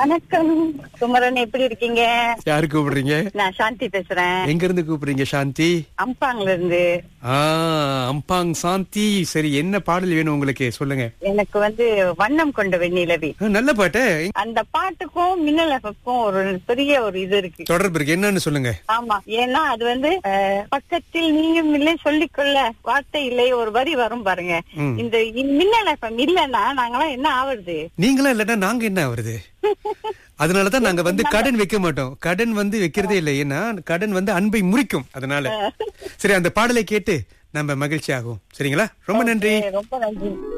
வணக்கம் குமரன் எப்படி இருக்கீங்க யாரு கூப்பிடுறீங்க நான் சாந்தி பேசுறேன் எங்க இருந்து கூப்பிடுறீங்க சாந்தி அம்பாங்ல இருந்து ஆ அம்பாங் சாந்தி சரி என்ன பாடல் வேணும் உங்களுக்கு சொல்லுங்க எனக்கு வந்து வண்ணம் கொண்ட வெண்ணிலவி ஆ, நல்ல பாட்டு அந்த பாட்டுக்கும் மின்னல் எஃப்க்கும் ஒரு பெரிய ஒரு இது இருக்கு தொடர்பு இருக்கு என்னன்னு சொல்லுங்க ஆமா ஏன்னா அது வந்து அஹ், பக்கத்தில் நீயும் இல்லை சொல்லிக்கொள்ள வார்த்தை இல்லை ஒரு வரி வரும் பாருங்க ம். இந்த இ- மின்னல் எஃப்எம் இல்லன்னா நாங்கெல்லாம் என்ன ஆவறது நீங்களா இல்லன்னா நாங்க என்ன வருது அதனாலதான் நாங்க வந்து கடன் வைக்க மாட்டோம் கடன் வந்து வைக்கிறதே இல்லை ஏன்னா கடன் வந்து அன்பை முறிக்கும் அதனால சரி அந்த பாடலை கேட்டு நம்ம மகிழ்ச்சி ஆகும் சரிங்களா ரொம்ப நன்றி ரொம்ப நன்றி